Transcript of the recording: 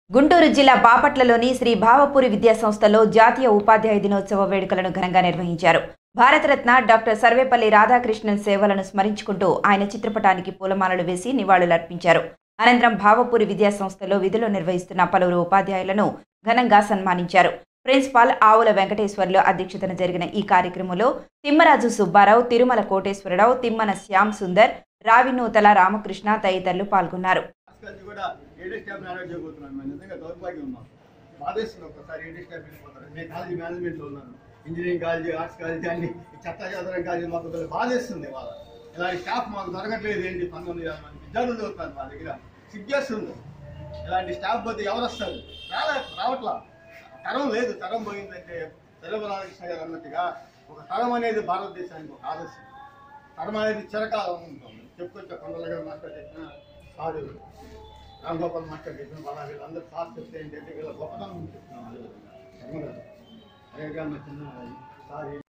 గుంటూరు జిల్లా బాపట్లలోని శ్రీ భావపూరి విద్యా సంస్థలో జాతీయ ఉపాధ్యాయ దినోత్సవ వేడుకలను ఘనంగా నిర్వహించారు భారతరత్న డాక్టర్ సర్వేపల్లి రాధాకృష్ణన్ సేవలను స్మరించుకుంటూ ఆయన చిత్రపటానికి పూలమాలలు వేసి నివాళులర్పించారు అనంతరం భావపూరి విద్యా సంస్థలో విధులు నిర్వహిస్తున్న పలువురు ఉపాధ్యాయులను ఘనంగా సన్మానించారు ప్రిన్సిపాల్ ఆవుల వెంకటేశ్వర్లు అధ్యక్షతన జరిగిన ఈ కార్యక్రమంలో తిమ్మరాజు సుబ్బారావు తిరుమల కోటేశ్వరరావు తిమ్మన శ్యామ్ సుందర్ రావినూతల రామకృష్ణ తదితరులు పాల్గొన్నారు కలిసి కూడా ఏడీ స్టాఫ్ మేనేజ్ చేయబోతున్నాను మేము నిజంగా దౌర్భాగ్యం ఉన్నాం బాధేస్తుంది ఒకసారి ఏడీ స్టాఫ్ వెళ్ళిపోతారు నేను కాలేజీ మేనేజ్మెంట్లో ఉన్నాను ఇంజనీరింగ్ కాలేజీ ఆర్ట్స్ కాలేజీ అన్ని ఈ చెత్త చదవడం కాలేజీ మాకు కొద్దిగా బాధేస్తుంది వాళ్ళ ఇలాంటి స్టాఫ్ మాకు దొరకట్లేదు ఏంటి పంతొమ్మిది వేల మంది విద్యార్థులు చదువుతున్నారు మా దగ్గర సిగ్గేస్తుంది ఇలాంటి స్టాఫ్ పోతే ఎవరు వస్తారు రాలే రావట్లా తరం లేదు తరం పోయిందంటే తెలంగాణ గారు అన్నట్టుగా ఒక తరం అనేది భారతదేశానికి ఒక ఆదర్శం తరం అనేది చిరకాలం ఉంటుంది చెప్పుకొచ్చే కొండల గారు మాస్టర్ చెప్పిన సారు రాంగోపాల్ మాస్టర్ చెప్పిన వాళ్ళ వీళ్ళందరూ సార్ చెప్తే ఏంటంటే వీళ్ళ గొప్పతనం చెప్తున్నాం అదే విధంగా అదేగా చిన్న సార్